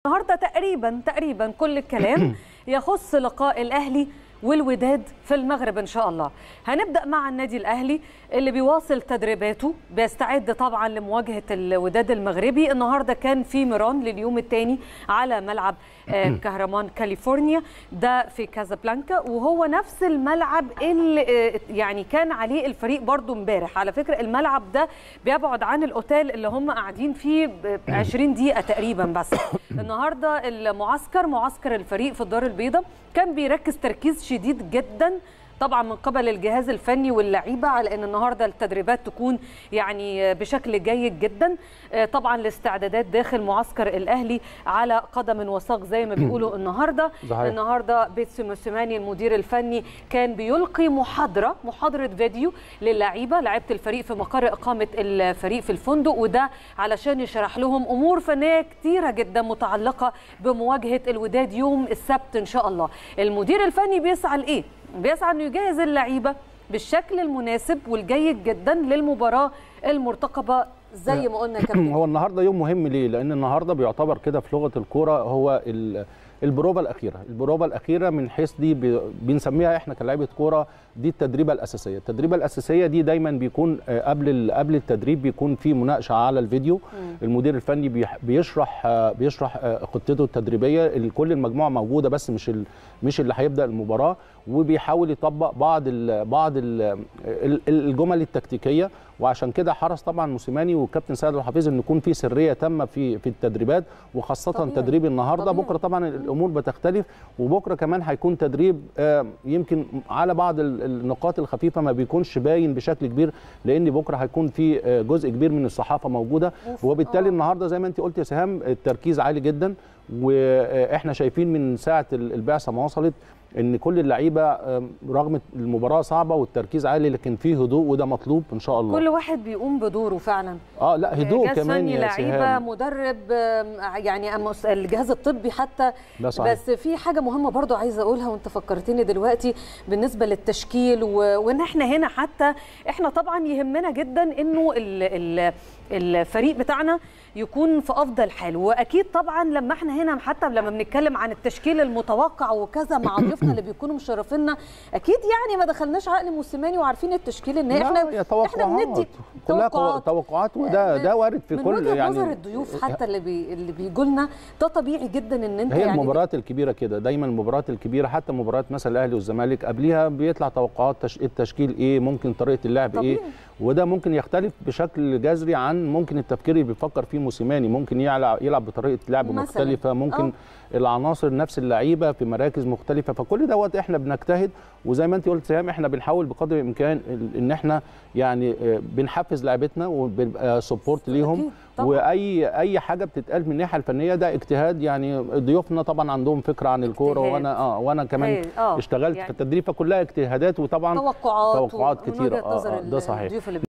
النهارده تقريبا تقريبا كل الكلام يخص لقاء الاهلي والوداد في المغرب ان شاء الله هنبدا مع النادي الاهلي اللي بيواصل تدريباته بيستعد طبعا لمواجهه الوداد المغربي النهارده كان في ميران لليوم الثاني على ملعب آه، كهرمان كاليفورنيا ده في كازابلانكا وهو نفس الملعب اللي آه، يعني كان عليه الفريق برضو امبارح على فكره الملعب ده بيبعد عن الاوتيل اللي هم قاعدين فيه ب 20 دقيقه تقريبا بس النهارده المعسكر معسكر الفريق في الدار البيضاء كان بيركز تركيز شديد جدا طبعا من قبل الجهاز الفني واللعيبه على ان النهارده التدريبات تكون يعني بشكل جيد جدا طبعا الاستعدادات داخل معسكر الاهلي على قدم وساق زي ما بيقولوا النهارده صحيح. النهارده بيتسو موسيماني المدير الفني كان بيلقي محاضره محاضره فيديو للعيبه لعيبه الفريق في مقر اقامه الفريق في الفندق وده علشان يشرح لهم امور فنيه كتيره جدا متعلقه بمواجهه الوداد يوم السبت ان شاء الله المدير الفني بيسعى لايه بيسعى انه يجهز اللعيبه بالشكل المناسب والجيد جدا للمباراه المرتقبه زي ما قلنا يا كابتن هو النهارده يوم مهم ليه؟ لان النهارده بيعتبر كده في لغه الكوره هو ال- البروفه الاخيره، البروفه الاخيره من حيث دي ب- بنسميها احنا كلاعيبه كوره دي التدريبه الاساسيه، التدريبه الاساسيه دي دايما بيكون آه، قبل ال- قبل التدريب بيكون في مناقشه على الفيديو، المدير الفني بيح- بيشرح آه، بيشرح آه، خطته التدريبيه ال- كل المجموعه موجوده بس مش ال- مش اللي هيبدا المباراه وبيحاول يطبق بعض ال بعض ال ال- الجمل التكتيكيه وعشان كده حرص طبعا موسيماني والكابتن سيد الحفيظ ان يكون في سريه تامه في في التدريبات وخاصه طبيعي. تدريب النهارده طبيعي. بكره طبعا الامور بتختلف وبكره كمان هيكون تدريب آه، يمكن على بعض ال- النقاط الخفيفه ما بيكونش باين بشكل كبير لان بكره هيكون في آه، جزء كبير من الصحافه موجوده أوف، وبالتالي آه. النهارده زي ما انت قلت يا سهام التركيز عالي جدا واحنا شايفين من ساعه ال- البعثه ما وصلت ان كل اللعيبه آم، رغم المباراه صعبه والتركيز عالي لكن في هدوء وده مطلوب ان شاء الله كل واحد بيقوم بدوره فعلا اه لا هدوء جهاز كمان فني يا لعيبه سهام مدرب آم، يعني أمس- الجهاز الطبي حتى ده صحيح. بس في حاجه مهمه برضو عايزه اقولها وانت فكرتني دلوقتي بالنسبه للتشكيل و... وان احنا هنا حتى احنا طبعا يهمنا جدا انه ال... ال... الفريق بتاعنا يكون في افضل حال واكيد طبعا لما احنا هنا حتى لما بنتكلم عن التشكيل المتوقع وكذا مع ضيوفنا اللي بيكونوا مشرفينا اكيد يعني ما دخلناش عقل موسيماني وعارفين التشكيل ان لا، احنا هي توقعات احنا بندي كلها توقعات. توقعات وده ده وارد في من كل وجهه يعني نظر الضيوف حتى اللي بي اللي بيجوا لنا ده طبيعي جدا ان انت هي يعني المباريات الكبيره كده دايما المباريات الكبيره حتى مباريات مثلا الاهلي والزمالك قبليها بيطلع توقعات تش... التشكيل ايه ممكن طريقه اللعب طبيعي. ايه وده ممكن يختلف بشكل جذري عن ممكن التفكير اللي بيفكر فيه موسيماني ممكن يلعب يلعب بطريقه لعب مثلاً. مختلفه ممكن آه. العناصر نفس اللعيبه في مراكز مختلفه فكل دوت احنا بنجتهد وزي ما انت قلت سهام احنا بنحاول بقدر الامكان ال- ان احنا يعني آه، بنحفز لعيبتنا وبنبقى سبورت ليهم أكيد طبعاً. واي اي حاجه بتتقال من الناحيه الفنيه ده اجتهاد يعني ضيوفنا طبعا عندهم فكره عن الكوره اجتهاد. وانا اه وانا كمان هي- آه، اشتغلت يعني في التدريب فكلها اجتهادات وطبعا توقعات توقعات ومن كتيرة. وجهة آه، نظر آه، ده صحيح. الضيوف اللي